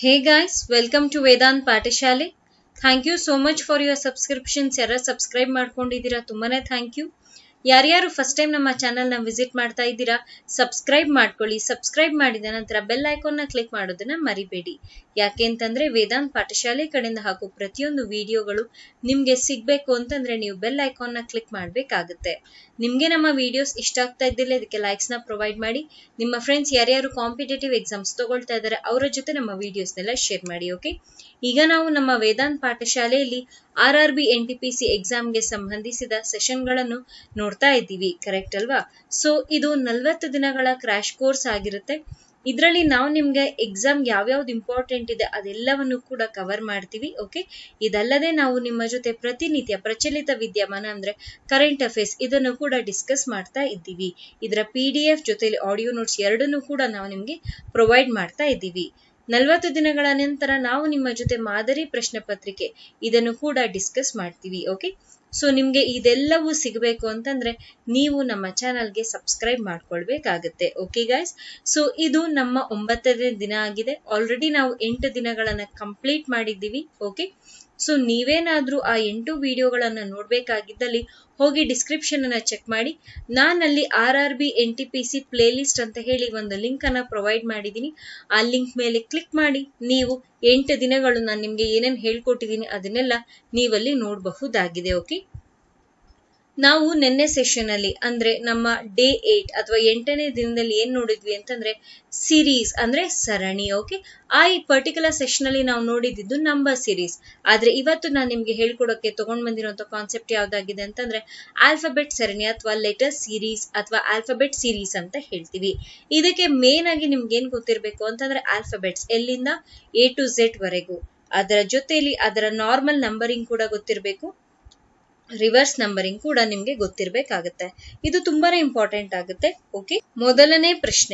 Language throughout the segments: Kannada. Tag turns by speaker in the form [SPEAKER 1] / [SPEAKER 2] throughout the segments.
[SPEAKER 1] Hey guys, welcome to Vedant ಪಾಠಶಾಲೆ thank you so much for your subscriptions ಯಾರು ಸಬ್ಸ್ಕ್ರೈಬ್ ಮಾಡ್ಕೊಂಡಿದ್ದೀರಾ ತುಂಬಾನೇ ಥ್ಯಾಂಕ್ ಯು ಯಾರ್ಯಾರು ಫಸ್ಟ್ ಟೈಮ್ ನಮ್ಮ ಚಾನಲ್ನ ವಿಸಿಟ್ ಮಾಡ್ತಾ ಇದ್ದೀರಾ ಸಬ್ಸ್ಕ್ರೈಬ್ ಮಾಡ್ಕೊಳ್ಳಿ ಸಬ್ಸ್ಕ್ರೈಬ್ ಮಾಡಿದ ನಂತರ ಬೆಲ್ ಐಕಾನ್ನ ಕ್ಲಿಕ್ ಮಾಡೋದನ್ನ ಮರಿಬೇಡಿ ಯಾಕೆ ಅಂತಂದ್ರೆ ವೇದಾಂತ್ ಪಾಠಶಾಲೆ ಕಡೆಯಿಂದ ಹಾಕೋ ಪ್ರತಿಯೊಂದು ವಿಡಿಯೋಗಳು ನಿಮ್ಗೆ ಸಿಗ್ಬೇಕು ಅಂತಂದ್ರೆ ನೀವು ಬೆಲ್ ಐಕಾನ್ನ ಕ್ಲಿಕ್ ಮಾಡ್ಬೇಕಾಗುತ್ತೆ ನಿಮ್ಗೆ ನಮ್ಮ ವಿಡಿಯೋಸ್ ಇಷ್ಟ ಆಗ್ತಾ ಇದ್ದಿಲ್ಲ ಇದಕ್ಕೆ ಲೈಕ್ಸ್ ನ ಪ್ರೊವೈಡ್ ಮಾಡಿ ನಿಮ್ಮ ಫ್ರೆಂಡ್ಸ್ ಯಾರ್ಯಾರು ಕಾಂಪಿಟೇಟಿವ್ ಎಕ್ಸಾಮ್ಸ್ ತಗೊಳ್ತಾ ಇದ್ದಾರೆ ಅವರ ಜೊತೆ ನಮ್ಮ ವಿಡಿಯೋಸ್ನೆಲ್ಲ ಶೇರ್ ಮಾಡಿ ಓಕೆ ಈಗ ನಾವು ನಮ್ಮ ವೇದಾಂತ್ ಪಾಠಶಾಲೆಯಲ್ಲಿ R R B N T P C ಎಕ್ಸಾಮ್ಗೆ ಸಂಬಂಧಿಸಿದ ಸೆಷನ್ಗಳನ್ನು ನೋಡ್ತಾ ಇದ್ದೀವಿ ಕರೆಕ್ಟ್ ಅಲ್ವಾ ಸೊ ಇದು ನಲ್ವತ್ತು ದಿನಗಳ ಕ್ರಾಶ್ ಕೋರ್ಸ್ ಆಗಿರುತ್ತೆ ಇದರಲ್ಲಿ ನಾವು ನಿಮ್ಗೆ ಎಕ್ಸಾಮ್ ಯಾವ್ಯಾವ್ದು ಇಂಪಾರ್ಟೆಂಟ್ ಇದೆ ಅದೆಲ್ಲವನ್ನು ಕೂಡ ಕವರ್ ಮಾಡ್ತೀವಿ ಓಕೆ ಇದಲ್ಲದೆ ನಾವು ನಿಮ್ಮ ಜೊತೆ ಪ್ರತಿನಿತ್ಯ ಪ್ರಚಲಿತ ವಿದ್ಯಮಾನ ಅಂದ್ರೆ ಕರೆಂಟ್ ಅಫೇರ್ಸ್ ಇದನ್ನು ಕೂಡ ಡಿಸ್ಕಸ್ ಮಾಡ್ತಾ ಇದ್ದೀವಿ ಇದರ ಪಿ ಡಿ ಎಫ್ ಜೊತೆಲಿ ಆಡಿಯೋ ನೋಟ್ಸ್ ಎರಡನ್ನೂ ಕೂಡ ನಾವು ನಿಮ್ಗೆ ಪ್ರೊವೈಡ್ ಮಾಡ್ತಾ ಇದ್ದೀವಿ ನಲವತ್ತು ದಿನಗಳ ನಂತರ ನಾವು ನಿಮ್ಮ ಜೊತೆ ಮಾದರಿ ಪ್ರಶ್ನೆ ಪತ್ರಿಕೆ ಇದನ್ನು ಕೂಡ ಡಿಸ್ಕಸ್ ಮಾಡ್ತೀವಿ ಓಕೆ ಸೊ ನಿಮ್ಗೆ ಇದೆಲ್ಲವೂ ಸಿಗಬೇಕು ಅಂತಂದ್ರೆ ನೀವು ನಮ್ಮ ಚಾನಲ್ಗೆ ಸಬ್ಸ್ಕ್ರೈಬ್ ಮಾಡ್ಕೊಳ್ಬೇಕಾಗತ್ತೆ ಓಕೆ ಗೈಸ್ ಸೊ ಇದು ನಮ್ಮ ಒಂಬತ್ತನೇ ದಿನ ಆಗಿದೆ ಆಲ್ರೆಡಿ ನಾವು ಎಂಟು ದಿನಗಳನ್ನ ಕಂಪ್ಲೀಟ್ ಮಾಡಿದ್ದೀವಿ ಓಕೆ ಸೊ ನೀವೇನಾದ್ರೂ ಆ ಎಂಟು ವಿಡಿಯೋಗಳನ್ನ ನೋಡ್ಬೇಕಾಗಿದ್ದಲ್ಲಿ ಹೋಗಿ ಡಿಸ್ಕ್ರಿಪ್ಷನ್ ಅನ್ನ ಚೆಕ್ ಮಾಡಿ ನಾನಲ್ಲಿ R R B N T P C playlist ಅಂತ ಹೇಳಿ ಒಂದು ಲಿಂಕ್ ಅನ್ನ ಪ್ರೊವೈಡ್ ಮಾಡಿದ್ದೀನಿ ಆ ಲಿಂಕ್ ಮೇಲೆ ಕ್ಲಿಕ್ ಮಾಡಿ ನೀವು ಎಂಟು ದಿನಗಳು ನಾನು ನಿಮ್ಗೆ ಏನೇನು ಹೇಳ್ಕೊಟ್ಟಿದ್ದೀನಿ ಅದನ್ನೆಲ್ಲ ನೀವಲ್ಲಿ ನೋಡಬಹುದಾಗಿದೆ ಓಕೆ ನಾವು ನಿನ್ನೆ ಸೆಷನ್ ಅಲ್ಲಿ ಅಂದ್ರೆ ನಮ್ಮ ಡೇ ಏಟ್ ಅಥವಾ ಎಂಟನೇ ದಿನದಲ್ಲಿ ಏನ್ ನೋಡಿದ್ವಿ ಅಂತಂದ್ರೆ ಸಿರೀಸ್ ಅಂದ್ರೆ ಸರಣಿ ಓಕೆ ಆ ಈ ಪರ್ಟಿಕ್ಯುಲರ್ ಸೆಷನ್ ಅಲ್ಲಿ ನಾವು ನೋಡಿದ್ದು ನಂಬರ್ ಸಿರೀಸ್ ಆದ್ರೆ ಇವತ್ತು ನಾನು ನಿಮ್ಗೆ ಹೇಳ್ಕೊಡೋಕೆ ತಗೊಂಡ್ ಬಂದಿರುವಂತ ಕಾನ್ಸೆಪ್ಟ್ ಯಾವ್ದಾಗಿದೆ ಅಂತಂದ್ರೆ ಆಲ್ಫಾಬೆಟ್ ಸರಣಿ ಅಥವಾ ಲೆಟರ್ ಸೀರೀಸ್ ಅಥವಾ ಆಲ್ಫಾಬೆಟ್ ಸೀರೀಸ್ ಅಂತ ಹೇಳ್ತೀವಿ ಇದಕ್ಕೆ ಮೇನ್ ಆಗಿ ನಿಮ್ಗೆ ಏನ್ ಗೊತ್ತಿರ್ಬೇಕು ಅಂತಂದ್ರೆ ಆಲ್ಫಾಬೆಟ್ಸ್ ಎಲ್ಲಿಂದ ಎ ಟು ಝೆಡ್ ವರೆಗೂ ಅದರ ಜೊತೆಯಲ್ಲಿ ಅದರ ನಾರ್ಮಲ್ ನಂಬರಿಂಗ್ ಕೂಡ ಗೊತ್ತಿರಬೇಕು ರಿವರ್ಸ್ ನಂಬರಿಂಗ್ ಕೂಡ ನಿಮ್ಗೆ ಗೊತ್ತಿರ್ಬೇಕಾಗತ್ತೆ ಇದು ತುಂಬಾನೇ ಇಂಪಾರ್ಟೆಂಟ್ ಆಗುತ್ತೆ ಓಕೆ ಮೊದಲನೇ ಪ್ರಶ್ನೆ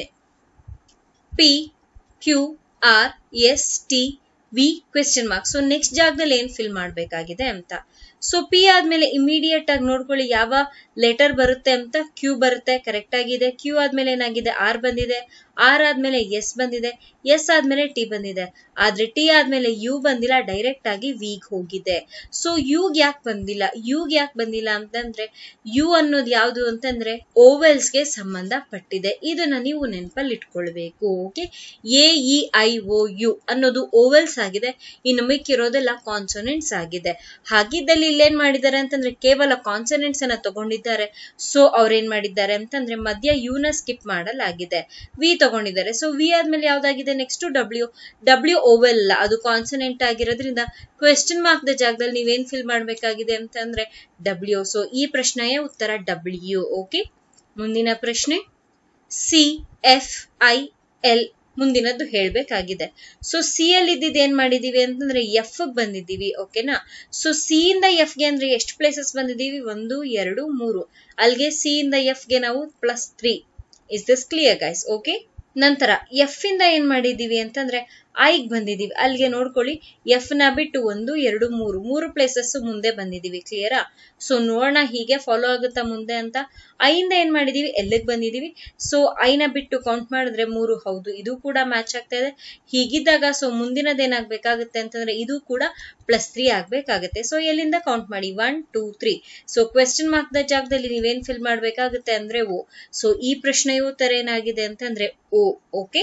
[SPEAKER 1] P Q R S T V question mark so next ಜಾಗದಲ್ಲಿ ಏನ್ ಫಿಲ್ ಮಾಡ್ಬೇಕಾಗಿದೆ ಅಂತ ಸೊ ಪಿ ಆದ್ಮೇಲೆ ಇಮಿಡಿಯೇಟ್ ಆಗಿ ನೋಡ್ಕೊಳ್ಳಿ ಯಾವ ಲೆಟರ್ ಬರುತ್ತೆ ಅಂತ ಕ್ಯೂ ಬರುತ್ತೆ ಕರೆಕ್ಟ್ ಆಗಿದೆ ಕ್ಯೂ ಆದ್ಮೇಲೆ ಏನಾಗಿದೆ ಆರ್ ಬಂದಿದೆ ಆರ್ ಆದ್ಮೇಲೆ ಎಸ್ ಬಂದಿದೆ ಎಸ್ ಆದ್ಮೇಲೆ ಟಿ ಬಂದಿದೆ ಆದ್ರೆ ಟಿ ಆದ್ಮೇಲೆ ಯು ಬಂದಿಲ್ಲ ಡೈರೆಕ್ಟ್ ಆಗಿ ವಿಗ್ ಹೋಗಿದೆ ಸೊ ಯುಗ್ ಯಾಕೆ ಬಂದಿಲ್ಲ ಯುಗ್ ಯಾಕೆ ಬಂದಿಲ್ಲ ಅಂತಂದ್ರೆ ಯು ಅನ್ನೋದು ಯಾವುದು ಅಂತಂದ್ರೆ ಓವೆಲ್ಸ್ ಗೆ ಸಂಬಂಧ ಪಟ್ಟಿದೆ ಇದನ್ನ ನೀವು ನೆನಪಲ್ಲಿ ಇಟ್ಕೊಳ್ಬೇಕು okay A E I O U ಅನ್ನೋದು ಓವೆಲ್ಸ್ ಆಗಿದೆ ಇನ್ನು ಮಿಕ್ಕಿರೋದೆಲ್ಲ ಕಾನ್ಸೋನೆಂಟ್ಸ್ ಆಗಿದೆ ಹಾಗಿದ್ದಲ್ಲಿ ಇಲ್ಲೇನ್ ಮಾಡಿದ್ದಾರೆ ಅಂತಂದ್ರೆ ಕೇವಲ ಕಾನ್ಸನೆಂಟ್ಸ್ ಅನ್ನ ತಗೊಂಡಿದ್ದಾರೆ ಸೊ ಅವ್ರೇನ್ ಮಾಡಿದ್ದಾರೆ ಅಂತಂದ್ರೆ ಮಧ್ಯ ಯುನ ಸ್ಕಿಪ್ ಮಾಡಲಾಗಿದೆ ವಿ ತಗೊಂಡಿದ್ದಾರೆ ಸೊ ವಿ ಆದ್ಮೇಲೆ ಯಾವ್ದಾಗಿದೆ ನೆಕ್ಸ್ಟ್ ಡಬ್ಲ್ಯೂ ಡಬ್ಲ್ಯೂ ಓವೆಲ್ ಅಲ್ಲ ಅದು ಕಾನ್ಸನೆಂಟ್ ಆಗಿರೋದ್ರಿಂದ ಕ್ವೆಶ್ಚನ್ ಮಾರ್ಕ್ ದ ಜಾಗದಲ್ಲಿ ನೀವೇನ್ ಫಿಲ್ ಮಾಡ್ಬೇಕಾಗಿದೆ ಅಂತಂದ್ರೆ ಡಬ್ಲ್ಯೂ ಸೊ ಈ ಪ್ರಶ್ನೆಯ ಉತ್ತರ ಡಬ್ಲ್ಯೂ ಓಕೆ ಮುಂದಿನ ಪ್ರಶ್ನೆ ಸಿ ಎಫ್ ಐ ಎಲ್ ಮುಂದಿನದ್ದು ಹೇಳ್ಬೇಕಾಗಿದೆ ಸೊ ಸಿ ಅಲ್ಲಿ ಇದ್ದಿದ್ದು ಏನ್ ಮಾಡಿದೀವಿ ಅಂತಂದ್ರೆ ಎಫ್ ಬಂದಿದ್ದೀವಿ ಓಕೆನಾ ಸೊ ಸಿ ಇಂದ ಎಫ್ ಗೆ ಅಂದ್ರೆ ಎಷ್ಟು ಪ್ಲೇಸಸ್ ಬಂದಿದ್ದೀವಿ ಒಂದು ಎರಡು ಮೂರು ಅಲ್ಲಿಗೆ ಸಿ ಇಂದ ಎಫ್ ಗೆ ನಾವು plus three is this clear guys okay ನಂತರ ಎಫ್ ಇಂದ ಏನ್ ಮಾಡಿದೀವಿ ಅಂತಂದ್ರೆ ಐಗ್ ಬಂದಿದೀವಿ ಅಲ್ಲಿಗೆ ನೋಡ್ಕೊಳ್ಳಿ ಎಫ್ ನ ಬಿಟ್ಟು ಒಂದು ಎರಡು ಮೂರು ಮೂರು ಪ್ಲೇಸಸ್ ಮುಂದೆ ಬಂದಿದೀವಿ ಕ್ಲಿಯರಾ ಸೊ ನೋಡೋಣ ಹೀಗೆ ಫಾಲೋ ಆಗುತ್ತಾ ಮುಂದೆ ಅಂತ ಐಯಿಂದ ಏನ್ ಮಾಡಿದೀವಿ ಎಲ್ಲಿಗೆ ಬಂದಿದೀವಿ ಸೊ ಐನ ಬಿಟ್ಟು ಕೌಂಟ್ ಮಾಡಿದ್ರೆ ಮೂರು ಹೌದು ಇದು ಕೂಡ ಮ್ಯಾಚ್ ಆಗ್ತಾ ಇದೆ ಹೀಗಿದ್ದಾಗ ಸೊ ಮುಂದಿನದ ಏನಾಗ್ಬೇಕಾಗುತ್ತೆ ಅಂತಂದ್ರೆ ಇದು ಕೂಡ ಪ್ಲಸ್ ತ್ರೀ ಆಗ್ಬೇಕಾಗುತ್ತೆ ಸೊ ಎಲ್ಲಿಂದ ಕೌಂಟ್ ಮಾಡಿ one two three so question mark ದ ಜಾಗದಲ್ಲಿ ನೀವೇನ್ ಫಿಲ್ ಮಾಡ್ಬೇಕಾಗುತ್ತೆ ಅಂದ್ರೆ ಓ ಸೊ ಈ ಪ್ರಶ್ನೆಯ ಉತ್ತರ ಏನಾಗಿದೆ ಅಂತಂದ್ರೆ ಓ ಓಕೆ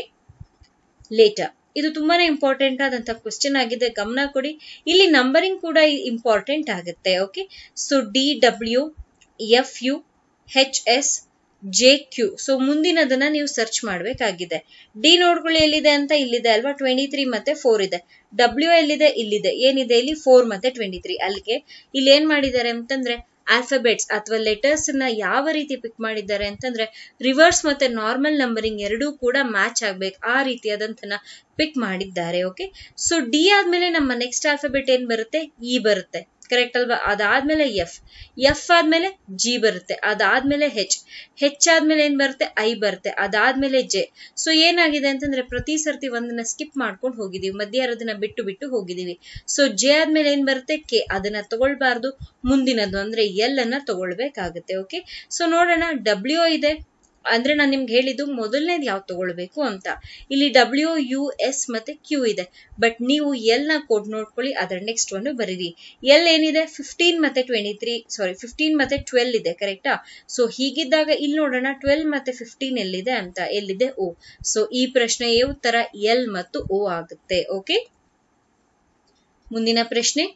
[SPEAKER 1] ಲೇಟರ್ ಇದು ತುಂಬಾನೇ ಇಂಪಾರ್ಟೆಂಟ್ ಆದಂತ ಕ್ವೆಶ್ಚನ್ ಆಗಿದೆ ಗಮನ ಕೊಡಿ ಇಲ್ಲಿ ನಂಬರಿಂಗ್ ಕೂಡ ಇಂಪಾರ್ಟೆಂಟ್ ಆಗುತ್ತೆ okay so D W F U H S J Q so ಮುಂದಿನದನ್ನ ನೀವು ಸರ್ಚ್ ಮಾಡಬೇಕಾಗಿದೆ ಡಿ ನೋಡ್ಕೊಳ್ಳಿ ಎಲ್ಲಿದೆ ಅಂತ ಇಲ್ಲಿದೆ ಅಲ್ವಾ ಟ್ವೆಂಟಿ ತ್ರೀ ಮತ್ತೆ ಫೋರ್ ಇದೆ ಡಬ್ಲ್ಯೂ ಎಲ್ಲಿದೆ ಇಲ್ಲಿದೆ ಏನಿದೆ ಇಲ್ಲಿ ಫೋರ್ ಮತ್ತೆ ಟ್ವೆಂಟಿ ತ್ರೀ ಅಲ್ಲಿಗೆ ಇಲ್ಲಿ ಏನ್ ಮಾಡಿದ್ದಾರೆ ಅಂತಂದ್ರೆ ಆಲ್ಫಾಬೆಟ್ಸ್ ಅಥವಾ ಲೆಟರ್ಸ್ ನ ಯಾವ ರೀತಿ ಪಿಕ್ ಮಾಡಿದ್ದಾರೆ ಅಂತಂದ್ರೆ ರಿವರ್ಸ್ ಮತ್ತೆ ನಾರ್ಮಲ್ ನಂಬರಿಂಗ್ ಎರಡೂ ಕೂಡ ಮ್ಯಾಚ್ ಆಗ್ಬೇಕು ಆ ರೀತಿಯಾದಂತನ ಪಿಕ್ ಮಾಡಿದ್ದಾರೆ ಓಕೆ ಸೊ ಡಿ ಆದ್ಮೇಲೆ ನಮ್ಮ ನೆಕ್ಸ್ಟ್ ಆಲ್ಫಾಬೆಟ್ ಏನ್ ಬರುತ್ತೆ ಇ ಬರುತ್ತೆ ಕರೆಕ್ಟ್ ಅಲ್ವಾ ಅದಾದ್ಮೇಲೆ ಎಫ್ ಎಫ್ ಆದ್ಮೇಲೆ ಜಿ ಬರುತ್ತೆ ಅದಾದ್ಮೇಲೆ ಹೆಚ್ ಹೆಚ್ ಆದ್ಮೇಲೆ ಏನ್ ಬರುತ್ತೆ ಐ ಬರುತ್ತೆ ಅದಾದ್ಮೇಲೆ ಜೆ ಸೊ ಏನಾಗಿದೆ ಅಂತಂದ್ರೆ ಪ್ರತಿ ಸರ್ತಿ ಒಂದನ್ನ ಸ್ಕಿಪ್ ಮಾಡ್ಕೊಂಡು ಹೋಗಿದೀವಿ ಮಧ್ಯ ಇರೋದನ್ನ ಬಿಟ್ಟು ಬಿಟ್ಟು ಹೋಗಿದೀವಿ ಸೊ ಜೆ ಆದ್ಮೇಲೆ ಏನ್ ಬರುತ್ತೆ ಕೆ ಅದನ್ನ ತಗೊಳ್ಬಾರ್ದು ಮುಂದಿನದು ಅಂದ್ರೆ ಎಲ್ ಅನ್ನ ತಗೊಳ್ಬೇಕಾಗುತ್ತೆ ಓಕೆ ಸೊ ನೋಡೋಣ ಡಬ್ಲ್ಯೂ ಇದೆ ಅಂದ್ರೆ ನಾನು ನಿಮ್ಗೆ ಹೇಳಿದ್ದು ಮೊದಲನೇದು ಯಾವ್ದು ತಗೊಳ್ಬೇಕು ಅಂತ ಇಲ್ಲಿ ಡಬ್ಲ್ಯೂ ಯು ಎಸ್ ಮತ್ತೆ ಕ್ಯೂ ಇದೆ ಬಟ್ ನೀವು ಎಲ್ ನ ಕೋಡ್ ನೋಡ್ಕೊಳ್ಳಿ ಅದರ ನೆಕ್ಸ್ಟ್ ಒನ್ ಬರೀರಿ ಎಲ್ ಏನಿದೆ ಫಿಫ್ಟೀನ್ ಮತ್ತೆ ಟ್ವೆಂಟಿ ತ್ರೀ ಸಾರಿ ಫಿಫ್ಟೀನ್ ಮತ್ತೆ ಟ್ವೆಲ್ ಇದೆ ಕರೆಕ್ಟಾ ಸೊ ಹೀಗಿದ್ದಾಗ ಇಲ್ಲಿ ನೋಡೋಣ ಟ್ವೆಲ್ ಮತ್ತೆ ಫಿಫ್ಟೀನ್ ಎಲ್ಲಿದೆ ಅಂತ ಎಲ್ಲಿದೆ ಓ ಸೊ ಈ ಪ್ರಶ್ನೆಯ ಉತ್ತರ ಎಲ್ ಮತ್ತು ಓ ಆಗುತ್ತೆ ಓಕೆ ಮುಂದಿನ ಪ್ರಶ್ನೆ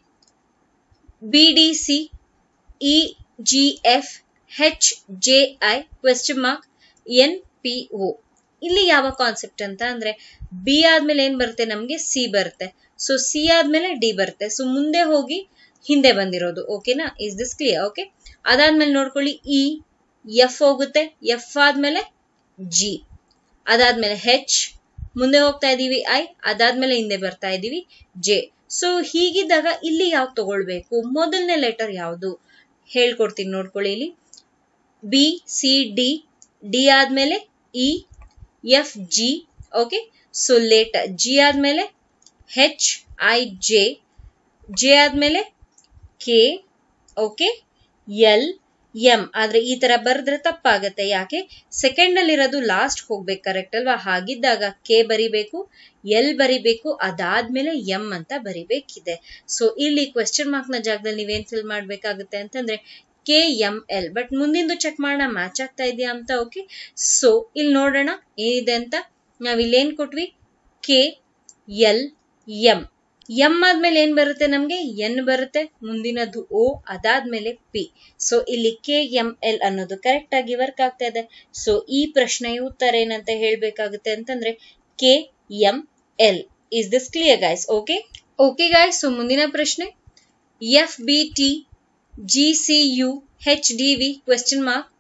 [SPEAKER 1] B D C E G F H J I question mark N P O ಇಲ್ಲಿ ಯಾವ ಕಾನ್ಸೆಪ್ಟ್ ಅಂತ ಅಂದ್ರೆ ಬಿ ಆದ್ಮೇಲೆ ಏನ್ ಬರುತ್ತೆ ನಮ್ಗೆ ಸಿ ಬರುತ್ತೆ ಸೊ ಸಿ ಆದ್ಮೇಲೆ ಡಿ ಬರುತ್ತೆ ಸೊ ಮುಂದೆ ಹೋಗಿ ಹಿಂದೆ ಬಂದಿರೋದು ಓಕೆನಾ ಇಸ್ ದಿಸ್ ಕ್ಲಿಯರ್ ಓಕೆ ಅದಾದ್ಮೇಲೆ ನೋಡ್ಕೊಳ್ಳಿ ಇ ಎಫ್ ಹೋಗುತ್ತೆ ಎಫ್ ಆದ್ಮೇಲೆ ಜಿ ಅದಾದ್ಮೇಲೆ ಹೆಚ್ ಮುಂದೆ ಹೋಗ್ತಾ ಇದೀವಿ ಐ ಅದಾದ್ಮೇಲೆ ಹಿಂದೆ ಬರ್ತಾ ಇದೀವಿ ಜೆ ಸೊ ಹೀಗಿದ್ದಾಗ ಇಲ್ಲಿ ಯಾವ್ದು ತಗೊಳ್ಬೇಕು ಮೊದಲನೇ ಲೆಟರ್ ಯಾವುದು ಹೇಳ್ಕೊಡ್ತೀನಿ ನೋಡ್ಕೊಳ್ಳಿ ಇಲ್ಲಿ ಬಿ ಸಿ ಡಿ ಡಿ ಆದ್ಮೇಲೆ E F G okay so later G ಆದ್ಮೇಲೆ ಹೆಚ್ ಐ ಜೆ ಜೆ ಆದ್ಮೇಲೆ ಕೆ ಓಕೆ ಎಲ್ ಎಂ ಆದ್ರೆ ಈ ತರ ಬರೆದ್ರೆ ತಪ್ಪಾಗತ್ತೆ ಯಾಕೆ ಸೆಕೆಂಡ್ ಅಲ್ಲಿ ಇರೋದು ಲಾಸ್ಟ್ ಹೋಗ್ಬೇಕು ಕರೆಕ್ಟ್ ಅಲ್ವಾ ಹಾಗಿದ್ದಾಗ ಕೆ ಬರಿಬೇಕು ಎಲ್ ಬರಿಬೇಕು ಅದಾದ್ಮೇಲೆ ಎಂ ಅಂತ ಬರಿಬೇಕಿದೆ ಸೊ ಇಲ್ಲಿ ಕ್ವೆಶ್ಚನ್ ಮಾರ್ಕ್ ನ ಜಾಗದಲ್ಲಿ ನೀವೇನ್ ಫಿಲ್ ಮಾಡ್ಬೇಕಾಗುತ್ತೆ ಅಂತಂದ್ರೆ ಕೆ ಎಂ ಎಲ್ ಬಟ್ ಮುಂದಿಂದು ಚೆಕ್ ಮಾಡೋಣ ಮ್ಯಾಚ್ ಆಗ್ತಾ ಇದೆಯಾ ಅಂತ ಓಕೆ ಸೊ ಇಲ್ಲಿ ನೋಡೋಣ ಏನಿದೆ ಅಂತ ನಾವ್ ಇಲ್ಲೇನ್ ಕೊಟ್ವಿ ಕೆ ಎಲ್ ಎಂ ಎಂ ಆದ್ಮೇಲೆ ಏನ್ ಬರುತ್ತೆ ನಮ್ಗೆ ಎನ್ ಬರುತ್ತೆ ಮುಂದಿನದು ಓ ಅದಾದ್ಮೇಲೆ ಪಿ ಸೊ ಇಲ್ಲಿ ಕೆ ಎಂ ಎಲ್ ಅನ್ನೋದು ಕರೆಕ್ಟ್ ಆಗಿ ವರ್ಕ್ ಆಗ್ತಾ ಇದೆ ಸೊ ಈ ಪ್ರಶ್ನೆಯ ಉತ್ತರ ಏನಂತ ಹೇಳ್ಬೇಕಾಗುತ್ತೆ ಅಂತಂದ್ರೆ K M L is this clear guys okay okay guys so ಮುಂದಿನ ಪ್ರಶ್ನೆ F B T G C U H D V question mark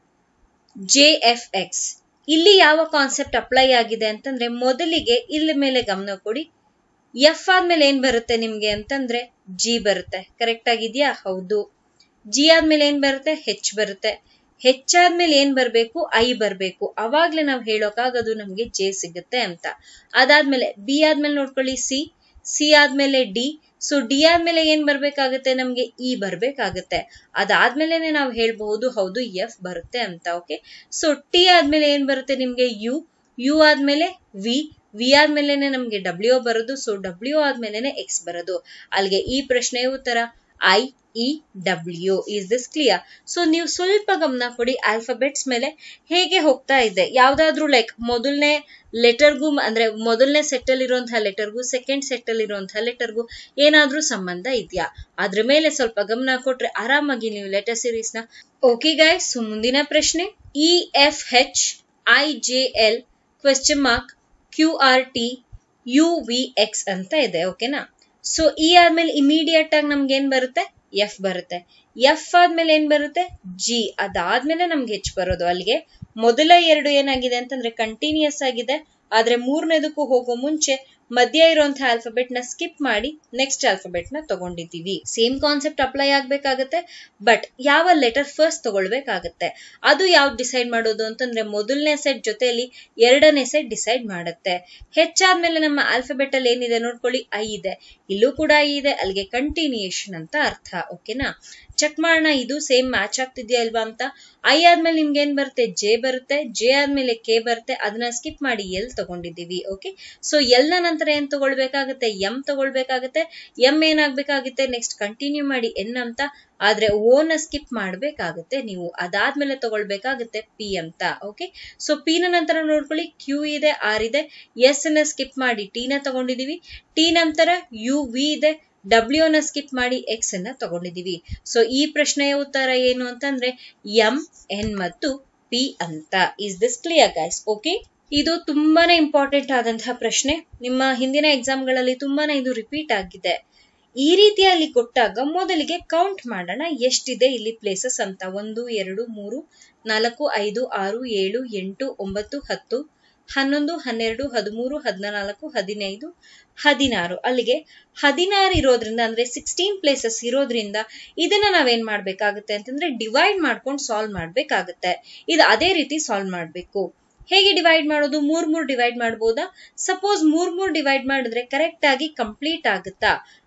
[SPEAKER 1] J F X ಇಲ್ಲಿ ಯಾವ ಕಾನ್ಸೆಪ್ಟ್ ಅಪ್ಲೈ ಆಗಿದೆ ಅಂತಂದ್ರೆ ಮೊದಲಿಗೆ ಇಲ್ಲಿ ಮೇಲೆ ಗಮನ ಕೊಡಿ ಎಫ್ ಆದ್ಮೇಲೆ ಏನ್ ಬರುತ್ತೆ ನಿಮ್ಗೆ ಅಂತಂದ್ರೆ ಜಿ ಬರುತ್ತೆ ಕರೆಕ್ಟ್ ಆಗಿದ್ಯಾ ಹೌದು ಜಿ ಆದ್ಮೇಲೆ ಏನ್ ಬರುತ್ತೆ ಹೆಚ್ ಬರುತ್ತೆ ಹೆಚ್ ಆದ್ಮೇಲೆ ಏನ್ ಬರ್ಬೇಕು ಐ ಬರ್ಬೇಕು ಅವಾಗ್ಲೇ ನಾವ್ ಹೇಳೋಕಾಗದು ನಮ್ಗೆ ಜೆ ಸಿಗುತ್ತೆ ಅಂತ ಅದಾದ್ಮೇಲೆ ಬಿ ಆದ್ಮೇಲೆ ನೋಡ್ಕೊಳ್ಳಿ ಸಿ ಸಿ ಆದ್ಮೇಲೆ ಡಿ ಸೊ ಡಿ ಆದ್ಮೇಲೆ ಏನ್ ಬರ್ಬೇಕಾಗತ್ತೆ ನಮ್ಗೆ ಇ ಬರ್ಬೇಕಾಗತ್ತೆ ಅದಾದ್ಮೇಲೆನೆ ನಾವು ಹೇಳ್ಬಹುದು ಹೌದು ಎಫ್ ಬರುತ್ತೆ ಅಂತ ಓಕೆ ಸೊ ಟಿ ಆದ್ಮೇಲೆ ಏನ್ ಬರುತ್ತೆ ನಿಮ್ಗೆ ಯು ಯು ಆದ್ಮೇಲೆ ವಿ ವಿ ಆದ್ಮೇಲೆನೆ ನಮ್ಗೆ ಡಬ್ಲ್ಯೂ ಬರೋದು ಸೊ ಡಬ್ಲ್ಯೂ ಆದ್ಮೇಲೆನೆ ಎಕ್ಸ್ ಬರೋದು ಅಲ್ಲಿಗೆ ಈ ಪ್ರಶ್ನೆಯ ಉತ್ತರ I E W is this clear so ನೀವು ಸ್ವಲ್ಪ ಗಮನ ಕೊಡಿ ಆಲ್ಫಾಬೆಟ್ಸ್ ಮೇಲೆ ಹೇಗೆ ಹೋಗ್ತಾ ಇದೆ ಯಾವ್ದಾದ್ರು ಲೈಕ್ ಮೊದಲನೇ ಲೆಟರ್ಗೂ ಅಂದ್ರೆ ಮೊದಲನೇ ಸೆಟ್ ಅಲ್ಲಿ ಇರುವಂತಹ ಲೆಟರ್ಗೂ ಸೆಕೆಂಡ್ ಸೆಟ್ ಅಲ್ಲಿ ಇರುವಂತಹ ಲೆಟರ್ಗೂ ಏನಾದ್ರೂ ಸಂಬಂಧ ಇದೆಯಾ ಅದ್ರ ಮೇಲೆ ಸ್ವಲ್ಪ ಗಮನ ಕೊಟ್ರೆ ಆರಾಮಾಗಿ ನೀವು ಲೆಟರ್ ಸೀರೀಸ್ ನ ಓಕೆ ಗಾಯ್ಸ್ ಸೊ ಮುಂದಿನ ಪ್ರಶ್ನೆ E F H I J L question mark Q R T U V X ಅಂತ ಇದೆ ಓಕೆನಾ ಸೊ ಇ ಆದ್ಮೇಲೆ ಇಮಿಡಿಯೇಟ್ ಆಗಿ ನಮ್ಗೆ ಏನ್ ಬರುತ್ತೆ ಎಫ್ ಬರುತ್ತೆ ಎಫ್ ಆದ್ಮೇಲೆ ಏನ್ ಬರುತ್ತೆ ಜಿ ಅದಾದ್ಮೇಲೆ ನಮ್ಗೆ ಹೆಚ್ ಬರೋದು ಅಲ್ಲಿಗೆ ಮೊದಲ ಎರಡು ಏನಾಗಿದೆ ಅಂತಂದ್ರೆ ಕಂಟಿನ್ಯೂಸ್ ಆಗಿದೆ ಆದ್ರೆ ಮೂರನೇದಕ್ಕೂ ಹೋಗೋ ಮುಂಚೆ ಮಧ್ಯ ಇರುವಂತಹ ಆಲ್ಫಾಬೆಟ್ ನ ಸ್ಕಿಪ್ ಮಾಡಿ ನೆಕ್ಸ್ಟ್ ಆಲ್ಫಾಬೆಟ್ ನ ತಗೊಂಡಿದ್ದೀವಿ ಸೇಮ್ ಕಾನ್ಸೆಪ್ಟ್ ಅಪ್ಲೈ ಆಗ್ಬೇಕಾಗತ್ತೆ ಬಟ್ ಯಾವ ಲೆಟರ್ ಫಸ್ಟ್ ತಗೊಳ್ಬೇಕಾಗತ್ತೆ ಅದು ಯಾವ್ದು ಡಿಸೈಡ್ ಮಾಡೋದು ಅಂತಂದ್ರೆ ಮೊದಲನೇ ಸೆಟ್ ಜೊತೆಯಲ್ಲಿ ಎರಡನೇ ಸೆಟ್ ಡಿಸೈಡ್ ಮಾಡುತ್ತೆ ಹೆಚ್ಚಾದ್ಮೇಲೆ ನಮ್ಮ ಆಲ್ಫಾಬೆಟ್ ಅಲ್ಲಿ ಏನಿದೆ ನೋಡ್ಕೊಳ್ಳಿ ಐ ಇದೆ ಇಲ್ಲೂ ಕೂಡ ಐ ಇದೆ ಅಲ್ಲಿಗೆ ಕಂಟಿನ್ಯೂಯೇಷನ್ ಅಂತ ಅರ್ಥ ಓಕೆನಾ ಚೆಕ್ ಮಾಡೋಣ ಇದು ಸೇಮ್ ಮ್ಯಾಚ್ ಆಗ್ತಿದ್ಯಾ ಇಲ್ವಾ ಅಂತ ಐ ಆದ್ಮೇಲೆ ನಿಮ್ಗೆ ಏನ್ ಬರುತ್ತೆ ಜೆ ಬರುತ್ತೆ ಜೆ ಆದ್ಮೇಲೆ ಕೆ ಬರುತ್ತೆ ಅದನ್ನ ಸ್ಕಿಪ್ ಮಾಡಿ ಎಲ್ ತಗೊಂಡಿದೀವಿ ಓಕೆ ಸೊ ಎಲ್ ನ ನಂತರ ಏನ್ ತಗೊಳ್ಬೇಕಾಗತ್ತೆ ಎಂ ತಗೊಳ್ಬೇಕಾಗತ್ತೆ ಎಂ ಏನಾಗ್ಬೇಕಾಗುತ್ತೆ ನೆಕ್ಸ್ಟ್ ಕಂಟಿನ್ಯೂ ಮಾಡಿ ಎನ್ ಅಂತ ಆದ್ರೆ ಓ ನ ಸ್ಕಿಪ್ ಮಾಡ್ಬೇಕಾಗತ್ತೆ ನೀವು ಅದಾದ್ಮೇಲೆ ತಗೊಳ್ಬೇಕಾಗತ್ತೆ ಪಿ ಅಂತ ಓಕೆ ಸೊ ಪಿ ನ ನಂತರ ನೋಡ್ಕೊಳ್ಳಿ ಕ್ಯೂ ಇದೆ ಆರ್ ಇದೆ ಎಸ್ ನ ಸ್ಕಿಪ್ ಮಾಡಿ ಟಿ ನ ತಗೊಂಡಿದೀವಿ ಟಿ ನಂತರ ಯು ವಿ ಇದೆ ಡಬ್ಲ್ಯೂ ನ ಸ್ಕಿಪ್ ಮಾಡಿ ಎಕ್ಸ್ ಅನ್ನ ತಗೊಂಡಿದೀವಿ ಸೊ ಈ ಪ್ರಶ್ನೆಯ ಉತ್ತರ ಏನು ಅಂತಂದ್ರೆ ಎಂ ಎನ್ ಮತ್ತು ಪಿ ಅಂತ is this clear guys okay ಇದು ತುಂಬಾನೇ ಇಂಪಾರ್ಟೆಂಟ್ ಆದಂತಹ ಪ್ರಶ್ನೆ ನಿಮ್ಮ ಹಿಂದಿನ ಎಕ್ಸಾಮ್ಗಳಲ್ಲಿ ತುಂಬಾನೇ ಇದು ರಿಪೀಟ್ ಆಗಿದೆ ಈ ರೀತಿಯಲ್ಲಿ ಕೊಟ್ಟಾಗ ಮೊದಲಿಗೆ ಕೌಂಟ್ ಮಾಡೋಣ ಎಷ್ಟಿದೆ ಇಲ್ಲಿ ಪ್ಲೇಸಸ್ ಅಂತ ಒಂದು ಎರಡು ಮೂರು ನಾಲ್ಕು ಐದು ಆರು ಏಳು ಎಂಟು ಒಂಬತ್ತು ಹತ್ತು ಹನ್ನೊಂದು ಹನ್ನೆರಡು ಹದಿಮೂರು ಹದಿನಾಲ್ಕು ಹದಿನೈದು ಹದಿನಾರು ಅಲ್ಲಿಗೆ ಹದಿನಾರು ಇರೋದ್ರಿಂದ ಅಂದ್ರೆ ಸಿಕ್ಸ್ಟೀನ್ ಪ್ಲೇಸಸ್ ಇರೋದ್ರಿಂದ ಇದನ್ನ ನಾವೇನ್ ಮಾಡ್ಬೇಕಾಗುತ್ತೆ ಅಂತಂದ್ರೆ ಡಿವೈಡ್ ಮಾಡ್ಕೊಂಡು ಸಾಲ್ವ್ ಮಾಡ್ಬೇಕಾಗುತ್ತೆ ಇದು ಅದೇ ರೀತಿ ಸಾಲ್ವ್ ಮಾಡ್ಬೇಕು ಹೇಗೆ ಡಿವೈಡ್ ಮಾಡೋದು ಮೂರ್ ಮೂರ್ ಡಿವೈಡ್ ಮಾಡ್ಬೋದಾ ಸಪೋಸ್ ಮೂರ್ ಮೂರ್ ಡಿವೈಡ್ ಮಾಡಿದ್ರೆ ಕರೆಕ್ಟ್ ಆಗಿ ಕಂಪ್ಲೀಟ್ ಆಗುತ್ತಾ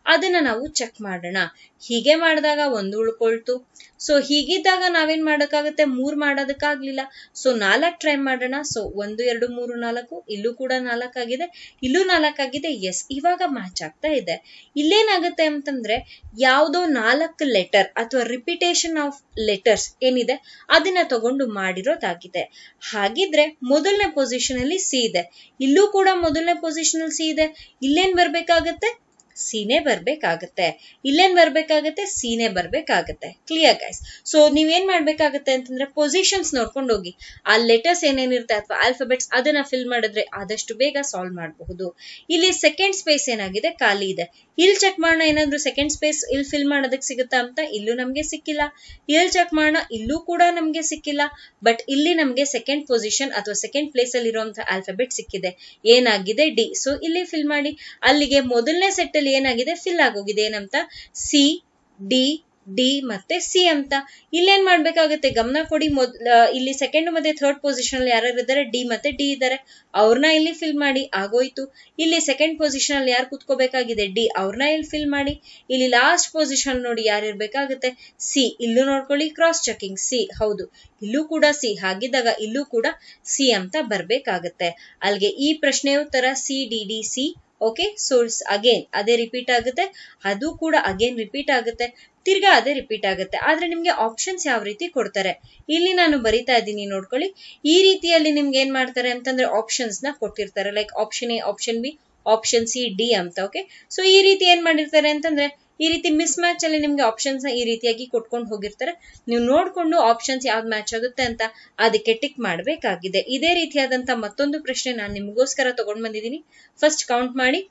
[SPEAKER 1] ಅದನ್ನ ನಾವು ಚೆಕ್ ಮಾಡೋಣ ಹೀಗೆ ಮಾಡಿದಾಗ ಒಂದು ಉಳ್ಕೊಳ್ತು ಸೊ ಹೀಗಿದ್ದಾಗ ನಾವೇನ್ ಮಾಡೋಕ್ಕಾಗತ್ತೆ ಮೂರ್ ಮಾಡೋದಕ್ಕಾಗ್ಲಿಲ್ಲ ಸೊ ನಾಲ್ಕು ಟ್ರೈ ಮಾಡೋಣ ಸೊ ಒಂದು ಎರಡು ಮೂರು ನಾಲ್ಕು ಇಲ್ಲೂ ಕೂಡ ನಾಲ್ಕಾಗಿದೆ ಇಲ್ಲೂ ನಾಲ್ಕಾಗಿದೆ ಎಸ್ ಇವಾಗ ಮ್ಯಾಚ್ ಆಗ್ತಾ ಇದೆ ಇಲ್ಲೇನಾಗುತ್ತೆ ಅಂತಂದ್ರೆ ಯಾವುದೋ ನಾಲ್ಕು ಲೆಟರ್ ಅಥವಾ ರಿಪಿಟೇಷನ್ ಆಫ್ ಲೆಟರ್ಸ್ ಏನಿದೆ ಅದನ್ನ ತಗೊಂಡು ಮಾಡಿರೋದಾಗಿದೆ ಹಾಗಿದ್ರೆ ಮೊದಲನೇ ಪೊಸಿಷನ್ ಅಲ್ಲಿ ಸಿ ಇದೆ ಇಲ್ಲೂ ಕೂಡ ಮೊದಲನೇ ಪೊಸಿಷನ್ ಅಲ್ಲಿ ಸಿ ಇದೆ ಇಲ್ಲೇನ್ ಬರ್ಬೇಕಾಗತ್ತೆ ಸೀನೆ ಬರ್ಬೇಕಾಗತ್ತೆ ಇಲ್ಲೇನ್ ಬರ್ಬೇಕಾಗತ್ತೆ ಸೀನೆ ಬರ್ಬೇಕಾಗತ್ತೆ ಕ್ಲಿಯರ್ ಗೈಸ್ ಸೊ ನೀವೇನ್ ಮಾಡ್ಬೇಕಾಗತ್ತೆ ಅಂತಂದ್ರೆ ಪೊಸಿಷನ್ಸ್ ನೋಡ್ಕೊಂಡು ಹೋಗಿ ಆ ಲೆಟರ್ಸ್ ಏನೇನಿರುತ್ತೆ ಅಥವಾ ಆಲ್ಫಾಬೆಟ್ಸ್ ಅದನ್ನ ಫಿಲ್ ಮಾಡಿದ್ರೆ ಆದಷ್ಟು ಬೇಗ ಸಾಲ್ವ್ ಮಾಡಬಹುದು ಇಲ್ಲಿ ಸೆಕೆಂಡ್ ಸ್ಪೇಸ್ ಏನಾಗಿದೆ ಖಾಲಿ ಇದೆ ಇಲ್ಲಿ ಚೆಕ್ ಮಾಡೋಣ ಏನಾದ್ರು ಸೆಕೆಂಡ್ ಸ್ಪೇಸ್ ಇಲ್ಲಿ ಫಿಲ್ ಮಾಡೋದಕ್ಕೆ ಸಿಗುತ್ತಾ ಅಂತ ಇಲ್ಲೂ ನಮ್ಗೆ ಸಿಕ್ಕಿಲ್ಲ ಇಲ್ಲಿ ಚೆಕ್ ಮಾಡೋಣ ಇಲ್ಲೂ ಕೂಡ ನಮ್ಗೆ ಸಿಕ್ಕಿಲ್ಲ ಬಟ್ ಇಲ್ಲಿ ನಮ್ಗೆ ಸೆಕೆಂಡ್ ಪೊಸಿಷನ್ ಅಥವಾ ಸೆಕೆಂಡ್ ಪ್ಲೇಸ್ ಅಲ್ಲಿ ಇರುವಂತಹ ಆಲ್ಫಾಬೆಟ್ ಸಿಕ್ಕಿದೆ ಏನಾಗಿದೆ ಡಿ ಸೊ ಇಲ್ಲಿ ಫಿಲ್ ಮಾಡಿ ಅಲ್ಲಿಗೆ ಮೊದಲನೇ ಸೆಟ್ ಅಲ್ಲಿ ಏನಾಗಿದೆ ಫಿಲ್ ಆಗೋಗಿದೆ ಏನಂತ ಸಿ ಡಿ ಡಿ ಮತ್ತೆ ಸಿ ಅಂತ ಇಲ್ಲೇನ್ ಮಾಡ್ಬೇಕಾಗುತ್ತೆ ಗಮನ ಕೊಡಿ ಮೊದ್ ಇಲ್ಲಿ ಸೆಕೆಂಡ್ ಮತ್ತೆ ಥರ್ಡ್ ಪೊಸಿಷನ್ ಅಲ್ಲಿ ಯಾರ್ಯಾರು ಇದ್ದಾರೆ ಡಿ ಮತ್ತೆ ಡಿ ಇದ್ದಾರೆ ಅವ್ರನ್ನ ಇಲ್ಲಿ ಫಿಲ್ ಮಾಡಿ ಆಗೋಯ್ತು ಇಲ್ಲಿ ಸೆಕೆಂಡ್ ಪೊಸಿಷನ್ ಅಲ್ಲಿ ಯಾರು ಕುತ್ಕೋಬೇಕಾಗಿದೆ ಡಿ ಅವ್ರನ್ನ ಇಲ್ಲಿ ಫಿಲ್ ಮಾಡಿ ಇಲ್ಲಿ ಲಾಸ್ಟ್ ಪೊಸಿಷನ್ ನೋಡಿ ಯಾರು ಇರ್ಬೇಕಾಗುತ್ತೆ ಸಿ ಇಲ್ಲೂ ನೋಡ್ಕೊಳ್ಳಿ ಕ್ರಾಸ್ ಚೆಕಿಂಗ್ ಸಿ ಹೌದು ಇಲ್ಲೂ ಕೂಡ ಸಿ ಹಾಗಿದ್ದಾಗ ಇಲ್ಲೂ ಕೂಡ ಸಿ ಅಂತ ಬರ್ಬೇಕಾಗತ್ತೆ ಅಲ್ಲಿಗೆ ಈ ಪ್ರಶ್ನೆಯ ಉತ್ತರ C D D C okay source again ಅದೇ ರಿಪೀಟ್ ಆಗುತ್ತೆ ಅದು ಕೂಡ ಅಗೇನ್ ರಿಪೀಟ್ ಆಗುತ್ತೆ ತಿರ್ಗಾ ಅದೇ ರಿಪೀಟ್ ಆಗುತ್ತೆ ಆದ್ರೆ ನಿಮ್ಗೆ ಆಪ್ಷನ್ಸ್ ಯಾವ ರೀತಿ ಕೊಡ್ತಾರೆ ಇಲ್ಲಿ ನಾನು ಬರಿತಾ ಇದ್ದೀನಿ ನೋಡ್ಕೊಳ್ಳಿ ಈ ರೀತಿಯಲ್ಲಿ ನಿಮ್ಗೆ ಏನ್ ಮಾಡ್ತಾರೆ ಅಂತಂದ್ರೆ ಆಪ್ಷನ್ಸ್ ನ ಕೊಟ್ಟಿರ್ತಾರೆ like option A option B option C D ಅಂತ ಓಕೆ ಸೊ ಈ ರೀತಿ ಏನ್ ಮಾಡಿರ್ತಾರೆ ಅಂತಂದ್ರೆ ಈ ರೀತಿ ಮಿಸ್ ಮ್ಯಾಚ್ ಅಲ್ಲಿ ನಿಮ್ಗೆ ಆಪ್ಷನ್ಸ್ ನ ಈ ರೀತಿಯಾಗಿ ಕೊಟ್ಕೊಂಡು ಹೋಗಿರ್ತಾರೆ ನೀವು ನೋಡ್ಕೊಂಡು ಆಪ್ಷನ್ಸ್ ಯಾವ್ದು ಮ್ಯಾಚ್ ಆಗುತ್ತೆ ಅಂತ ಅದಕ್ಕೆ ಟಿಕ್ ಮಾಡಬೇಕಾಗಿದೆ ಇದೇ ರೀತಿಯಾದಂತ ಮತ್ತೊಂದು ಪ್ರಶ್ನೆ ನಾನು ನಿಮಗೋಸ್ಕರ ತಗೊಂಡ್ ಬಂದಿದ್ದೀನಿ ಫಸ್ಟ್ ಕೌಂಟ್ ಮಾಡಿ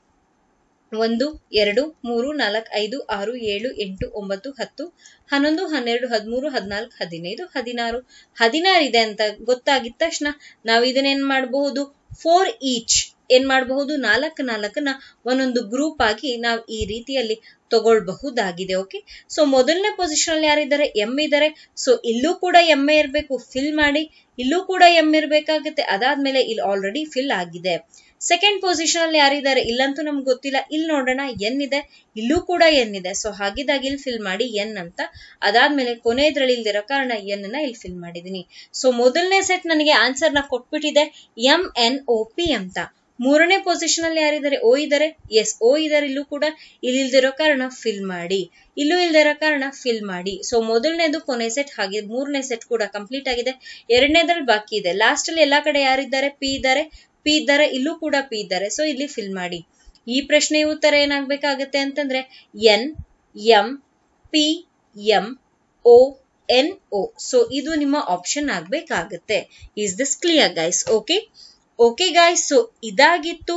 [SPEAKER 1] ಒಂದು ಎರಡು ಮೂರು ನಾಲ್ಕು ಐದು ಆರು ಏಳು ಎಂಟು ಒಂಬತ್ತು ಹತ್ತು ಹನ್ನೊಂದು ಹನ್ನೆರಡು ಹದಿಮೂರು ಹದಿನಾಲ್ಕು ಹದಿನೈದು ಹದಿನಾರು ಹದಿನಾರು ಇದೆ ಅಂತ ಗೊತ್ತಾಗಿದ ತಕ್ಷಣ ನಾವು ಇದನ್ನೇನ್ ಮಾಡಬಹುದು ಫೋರ್ ಈಚ್ ಏನ್ ಮಾಡಬಹುದು ನಾಲ್ಕು ನಾಲ್ಕನ್ನ ಒಂದೊಂದು ಗ್ರೂಪ್ ಆಗಿ ನಾವು ಈ ರೀತಿಯಲ್ಲಿ ತಗೊಳ್ಬಹುದಾಗಿದೆ ಓಕೆ ಸೊ ಮೊದಲನೇ ಪೊಸಿಷನ್ ಅಲ್ಲಿ ಯಾರಿದ್ದಾರೆ ಎಂ ಇದ್ದಾರೆ ಸೊ ಇಲ್ಲೂ ಕೂಡ ಎಂ ಎ ಇರಬೇಕು ಫಿಲ್ ಮಾಡಿ ಇಲ್ಲೂ ಕೂಡ ಎಂ ಇರ್ಬೇಕಾಗುತ್ತೆ ಅದಾದ್ಮೇಲೆ ಇಲ್ಲಿ ಆಲ್ರೆಡಿ ಫಿಲ್ ಆಗಿದೆ ಸೆಕೆಂಡ್ ಪೊಸಿಷನ್ ಅಲ್ಲಿ ಯಾರಿದ್ದಾರೆ ಇಲ್ಲಂತೂ ನಮ್ಗೆ ಗೊತ್ತಿಲ್ಲ ಇಲ್ಲಿ ನೋಡೋಣ ಎನ್ ಇದೆ ಇಲ್ಲೂ ಕೂಡ ಎನ್ ಇದೆ ಸೊ ಹಾಗಿದಾಗ ಇಲ್ಲಿ ಫಿಲ್ ಮಾಡಿ ಎನ್ ಅಂತ ಅದಾದ್ಮೇಲೆ ಕೊನೆಯದ್ರಲ್ಲಿ ಇಲ್ದಿರೋ ಕಾರಣ ಎನ್ ನ ಇಲ್ಲಿ ಫಿಲ್ ಮಾಡಿದೀನಿ ಸೊ ಮೊದಲನೇ ಸೆಟ್ ನನಗೆ ಆನ್ಸರ್ ನ ಕೊಟ್ಬಿಟ್ಟಿದೆ ಎಂ ಎನ್ ಒ ಪಿ ಅಂತ ಮೂರನೇ ಪೊಸಿಷನ್ ಅಲ್ಲಿ ಯಾರಿದ್ದಾರೆ ಓ ಇದ್ದಾರೆ ಎಸ್ ಓ ಇದ್ದಾರೆ ಇಲ್ಲೂ ಕೂಡ ಇಲ್ಲಿ ಇಲ್ದಿರೋ ಕಾರಣ ಫಿಲ್ ಮಾಡಿ ಇಲ್ಲೂ ಇಲ್ದಿರೋ ಕಾರಣ ಫಿಲ್ ಮಾಡಿ ಸೊ ಮೊದಲನೇದು ಕೊನೆ ಸೆಟ್ ಹಾಗೆ ಮೂರನೇ ಸೆಟ್ ಕೂಡ ಕಂಪ್ಲೀಟ್ ಆಗಿದೆ ಎರಡನೇದ್ರಲ್ಲಿ ಬಾಕಿ ಇದೆ ಲಾಸ್ಟ್ ಅಲ್ಲಿ ಎಲ್ಲಾ ಕಡೆ ಯಾರಿದ್ದಾರೆ ಪಿ ಇದ್ದಾರೆ ಪಿ ಇದ್ದಾರೆ ಇಲ್ಲೂ ಕೂಡ ಪಿ ಇದ್ದಾರೆ ಸೊ ಇಲ್ಲಿ ಫಿಲ್ ಮಾಡಿ ಈ ಪ್ರಶ್ನೆಯ ಉತ್ತರ ಏನಾಗ್ಬೇಕಾಗತ್ತೆ ಅಂತಂದ್ರೆ N M P M O N O so ಇದು ನಿಮ್ಮ ಆಪ್ಷನ್ ಆಗ್ಬೇಕಾಗತ್ತೆ is this clear guys okay okay guys so ಇದಾಗಿತ್ತು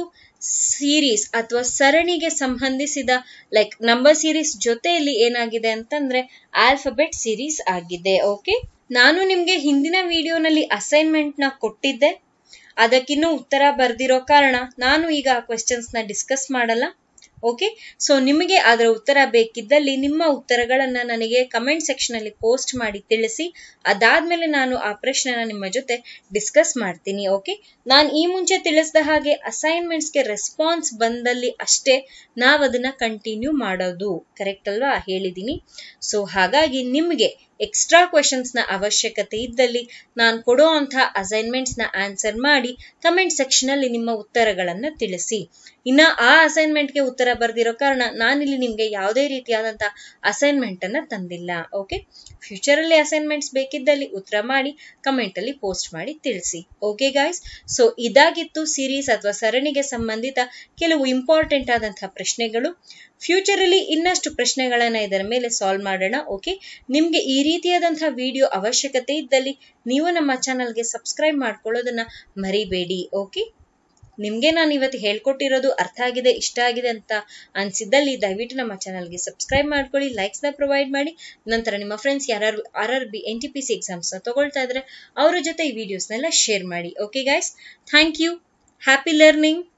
[SPEAKER 1] ಸೀರೀಸ್ ಅಥವಾ ಸರಣಿಗೆ ಸಂಬಂಧಿಸಿದ ಲೈಕ್ ನಂಬರ್ ಸೀರೀಸ್ ಜೊತೆಯಲ್ಲಿ ಏನಾಗಿದೆ ಅಂತಂದ್ರೆ ಆಲ್ಫಬೆಟ್ ಸೀರೀಸ್ ಆಗಿದೆ ಓಕೆ ನಾನು ನಿಮ್ಗೆ ಹಿಂದಿನ ವಿಡಿಯೋನಲ್ಲಿ ಅಸೈನ್ಮೆಂಟ್ ನ ಕೊಟ್ಟಿದ್ದೆ ಅದಕ್ಕಿನ್ನೂ ಉತ್ತರ ಬರ್ದಿರೋ ಕಾರಣ ನಾನು ಈಗ ಆ ಕ್ವೆಶನ್ಸ್ ನ ಡಿಸ್ಕಸ್ ಮಾಡಲ್ಲ ಓಕೆ ಸೊ ನಿಮಗೆ ಅದರ ಉತ್ತರ ಬೇಕಿದ್ದಲ್ಲಿ ನಿಮ್ಮ ಉತ್ತರಗಳನ್ನ ನನಗೆ ಕಮೆಂಟ್ ಸೆಕ್ಷನ್ ಅಲ್ಲಿ ಪೋಸ್ಟ್ ಮಾಡಿ ತಿಳಿಸಿ ಅದಾದ್ಮೇಲೆ ನಾನು ಆ ಪ್ರಶ್ನೆನ ನಿಮ್ಮ ಜೊತೆ ಡಿಸ್ಕಸ್ ಮಾಡ್ತೀನಿ ಓಕೆ ನಾನು ಈ ಮುಂಚೆ ತಿಳಿಸಿದ ಹಾಗೆ ಅಸೈನ್ಮೆಂಟ್ಸ್ಗೆ ರೆಸ್ಪಾನ್ಸ್ ಬಂದಲ್ಲಿ ಅಷ್ಟೇ ನಾವು ಅದನ್ನ ಕಂಟಿನ್ಯೂ ಮಾಡೋದು ಕರೆಕ್ಟ್ ಅಲ್ವಾ ಹೇಳಿದೀನಿ ಸೊ ಹಾಗಾಗಿ ನಿಮಗೆ ಎಕ್ಸ್ಟ್ರಾ ಕ್ವೆಶನ್ಸ್ ನ ಅವಶ್ಯಕತೆ ಇದ್ದಲ್ಲಿ ನಾನು ಕೊಡೋ ಅಂತ ಅಸೈನ್ಮೆಂಟ್ಸ್ ನ ಆನ್ಸರ್ ಮಾಡಿ ಕಮೆಂಟ್ ಸೆಕ್ಷನ್ ಅಲ್ಲಿ ನಿಮ್ಮ ಉತ್ತರಗಳನ್ನ ತಿಳಿಸಿ ಇನ್ನ ಆ ಅಸೈನ್ಮೆಂಟ್ಗೆ ಉತ್ತರ ಬರ್ದಿರೋ ಕಾರಣ ನಾನಿಲ್ಲಿ ನಿಮ್ಗೆ ಯಾವುದೇ ರೀತಿಯಾದಂತಹ ಅಸೈನ್ಮೆಂಟ್ ಅನ್ನ ತಂದಿಲ್ಲ ಓಕೆ ಫ್ಯೂಚರ್ ಅಲ್ಲಿ ಅಸೈನ್ಮೆಂಟ್ಸ್ ಬೇಕಿದ್ದಲ್ಲಿ ಉತ್ತರ ಮಾಡಿ ಕಮೆಂಟ್ ಅಲ್ಲಿ ಪೋಸ್ಟ್ ಮಾಡಿ ತಿಳಿಸಿ ಓಕೆ ಗಾಯ್ಸ್ ಸೊ ಇದಾಗಿತ್ತು ಸೀರೀಸ್ ಅಥವಾ ಸರಣಿಗೆ ಸಂಬಂಧಿತ ಕೆಲವು ಇಂಪಾರ್ಟೆಂಟ್ ಆದಂತಹ ಪ್ರಶ್ನೆಗಳು ಫ್ಯೂಚರ್ ಅಲ್ಲಿ ಇನ್ನಷ್ಟು ಪ್ರಶ್ನೆಗಳನ್ನ ಇದರ ಮೇಲೆ ಸಾಲ್ವ್ ಮಾಡೋಣ ಓಕೆ ನಿಮ್ಗೆ ಈ ರೀತಿಯಾದಂತಹ ವಿಡಿಯೋ ಅವಶ್ಯಕತೆ ಇದ್ದಲ್ಲಿ ನೀವು ನಮ್ಮ ಚಾನಲ್ಗೆ ಸಬ್ಸ್ಕ್ರೈಬ್ ಮಾಡ್ಕೊಳ್ಳೋದನ್ನ ಮರಿಬೇಡಿ ಓಕೆ ನಿಮ್ಗೆ ನಾನು ಇವತ್ತು ಹೇಳ್ಕೊಟ್ಟಿರೋದು ಅರ್ಥ ಆಗಿದೆ ಇಷ್ಟ ಆಗಿದೆ ಅಂತ ಅನ್ಸಿದ್ದಲ್ಲಿ ದಯವಿಟ್ಟು ನಮ್ಮ ಚಾನಲ್ಗೆ ಸಬ್ಸ್ಕ್ರೈಬ್ ಮಾಡ್ಕೊಳ್ಳಿ ಲೈಕ್ಸ್ ನ ಪ್ರೊವೈಡ್ ಮಾಡಿ ನಂತರ ನಿಮ್ಮ ಫ್ರೆಂಡ್ಸ್ ಯಾರು R R B N T P C exams ನ ತಗೊಳ್ತಾ ಇದ್ರೆ ಅವರ ಜೊತೆ ಈ ವಿಡಿಯೋಸ್ನೆಲ್ಲ ಶೇರ್ ಮಾಡಿ okay guys thank you happy learning